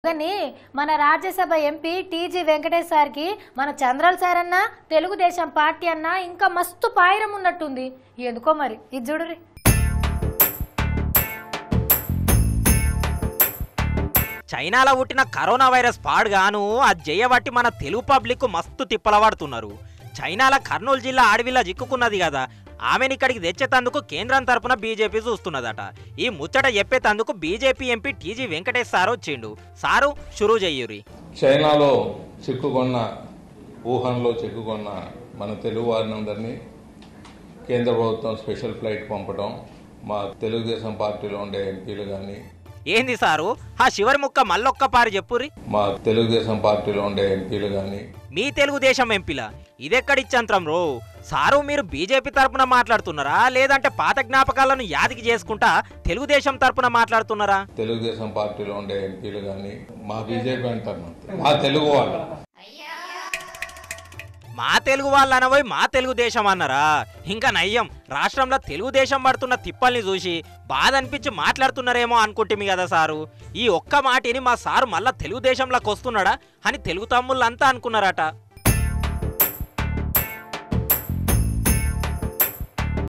కానీ మన Rajya Sabha MP TG Venkatesh సార్కి మన చంద్రాల సార్ అన్న తెలుగుదేశం పార్టీ అన్న ఇంకా మస్తు పాయిరం ఉన్నట్టుంది ఎందుకో మరి ఇది చూడురి చైనాలో పుట్టిన కరోనా వైరస్ పాడుగాను అది చేయబట్టి మన తెలుగు పబ్లిక్ మస్తు తిప్పలవాడుతున్నారు చైనాల కర్నూలు జిల్లా అడవిలో చిక్కుకున్నది కదా ఆమెను ఇక్కడికి తెచ్చేతందుకు కేంద్రం తరపున బీజేపీ చూస్తున్నదట ఈ ముచ్చట చెప్పేతందుకు BJP MP TG Venkatesh sir వచ్చిండు సారు షురూ చెయ్యురి చైనాలో చిక్కుకున్న వుహాన్లో చిక్కుకున్న మన తెలుగు వారినందరినీ కేంద్ర ప్రభుత్వం స్పెషల్ ఫ్లైట్ పంపడం మా తెలుగుదేశం పార్టీలో ఉండే ఎంపీలు కానీ ఏంది సారు ఆ చివరి ముక్క మళ్ళొక్క పారి చెప్పురి మా తెలుగుదేశం పార్టీలో ఉండే ఎంపీలు కానీ మీ తెలుగుదేశం ఎంపీల ఇదెక్కడిచ్చంత్రం రో సారు మీరు బీజేపీ తరపున మాట్లాడుతున్నారా లేదంటే పాత జ్ఞాపకాలను యాదికి చేసుకుంటా తెలుగుదేశం తరపున మాట్లాడుతున్నారా తెలుగుదేశం పార్టీలో ఉండే ఎంపీలు కానీ మా బీజేపీ అంటారు మా తెలుగు వాళ్ళు మా తెలుగు వాళ్ళు అనబోయి మా తెలుగుదేశం అన్నారా ఇంకా నయ్యం రాష్ట్రంలో తెలుగుదేశం పడుతున్న తిప్పల్ని చూసి బాధ అనిపించి మాట్లాడుతున్నారేమో అనుకుంటే కదా సారు ఈ ఒక్క మాటిని మా సారు మళ్ళా తెలుగుదేశంలోకి వస్తున్నాడా అని తెలుగు తమ్ముళ్ళంతా అనుకున్నారట